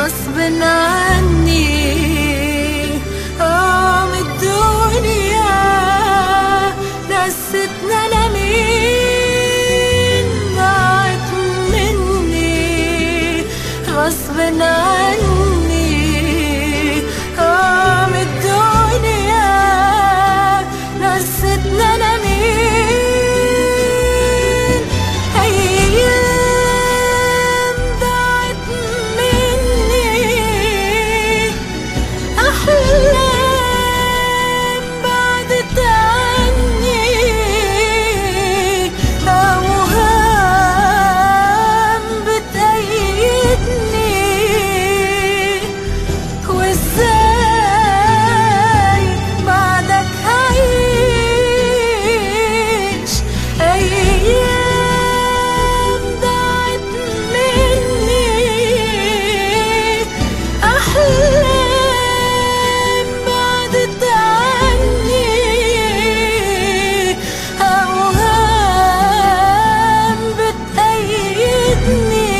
غصب عني اه من الدنيا نستنا انا مين ضاعت مني غصب عني اه من الدنيا نستنا انا مين ايام ضاعت مني أحلام بعدت عني أوهام بتأيدني وإزاي بعدك هعيش أيام ضاعت مني أحلام بعدت عني أوهام بتأيدني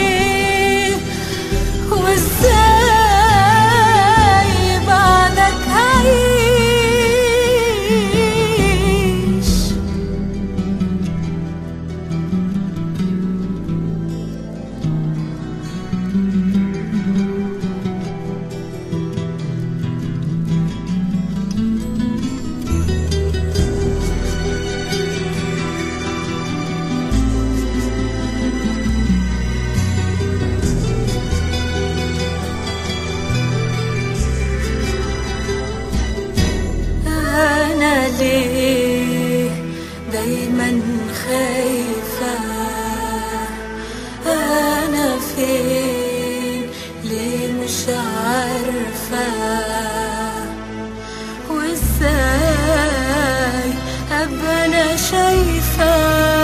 وإزاي بعدك هعيش أنا ليه دايما خايفة أنا فين ليه مش عارفة وإزاي أبقى أنا شايفة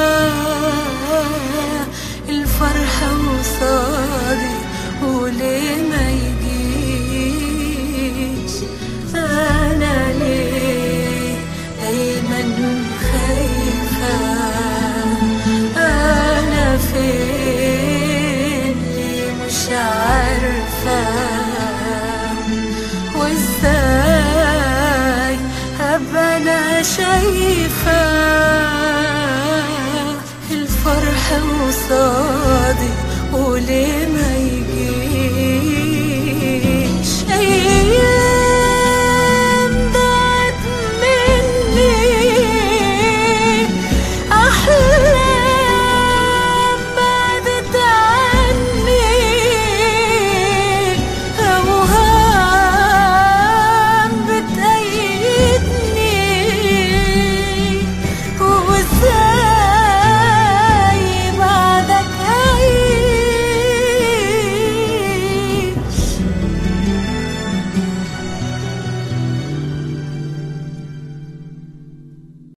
الفرحة قصادي وليه ما يجيش أنا ليه دايما خايفة أنا فين ليه مش عارفة وإزاي أبقى أنا شايفة الفرحة قصادي وليه ما يجيش